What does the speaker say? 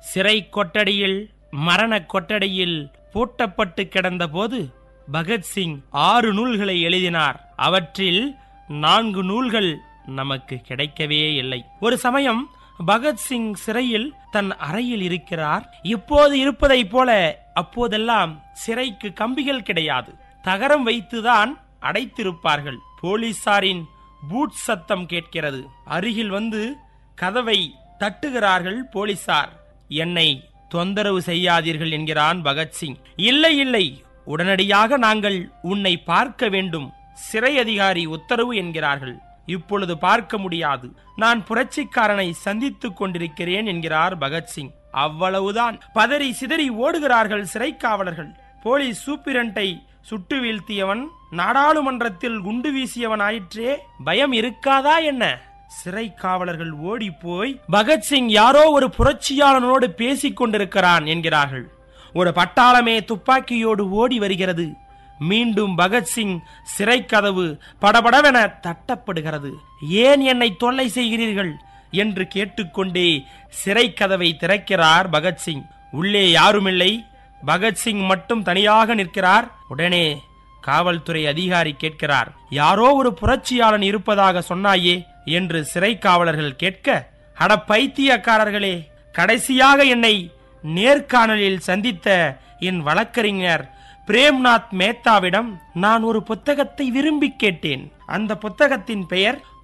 சிறை கொட்டடியில் மரண கொட்டடியில் பூட்டப்பட்டு கிடந்தபோது பகத்சிங் ஆறு நூல்களை எழுதினார் அவற்றில் நான்கு நூல்கள் நமக்கு கிடைக்கவே இல்லை ஒரு சமயம் பகத்சிங் சிறையில் தன் அறையில் இருக்கிறார் இப்போது இருப்பதைப் போல அப்போதெல்லாம் சிறைக்கு கம்பிகள் கிடையாது தகரம் வைத்துதான் அடைத்திருப்பார்கள் போலீசாரின் பூட் சத்தம் கேட்கிறது அருகில் வந்து கதவை தட்டுகிறார்கள் போலீசார் என்னை தொந்தரவு செய்யாதீர்கள் என்கிறான் பகத்சிங் இல்லை இல்லை உடனடியாக நாங்கள் உன்னை பார்க்க வேண்டும் சிறை அதிகாரி உத்தரவு என்கிறார்கள் இப்பொழுது பார்க்க முடியாது நான் புரட்சிக்காரனை சந்தித்துக் கொண்டிருக்கிறேன் என்கிறார் பகத்சிங் அவ்வளவுதான் பதறி சிதறி ஓடுகிறார்கள் சிறை காவலர்கள் போலீஸ் சூப்பிரண்டை சுட்டு வீழ்த்தியவன் நாடாளுமன்றத்தில் குண்டு வீசியவன் ஆயிற்றே பயம் இருக்காதா என்ன சிறை காவலர்கள் ஓடி போய் பகத்சிங் யாரோ ஒரு புரட்சியாளனோடு பேசிக் கொண்டிருக்கிறான் என்கிறார்கள் ஒரு பட்டாளமே துப்பாக்கியோடு ஓடி வருகிறது மீண்டும் பகத்சிங் சிறை கதவு படபடவென தட்டப்படுகிறது ஏன் என்னை தொல்லை செய்கிறீர்கள் என்று கேட்டுக்கொண்டே சிறை கதவை திறக்கிறார் பகத்சிங் உள்ளே யாருமில்லை பகத்சிங் மட்டும் தனியாக நிற்கிறார் உடனே காவல்துறை அதிகாரி கேட்கிறார் யாரோ ஒரு புரட்சியாளன் இருப்பதாக சொன்னாயே என்று சிறை காவலர்கள் கேட்க அட பைத்தியக்காரர்களே கடைசியாக என்னை நேர்காணலில் சந்தித்த என் வழக்கறிஞர் பிரேம்நாத் மேத்தாவிடம் நான் ஒரு புத்தகத்தை விரும்பி கேட்டேன் அந்த புத்தகத்தின் பெயர்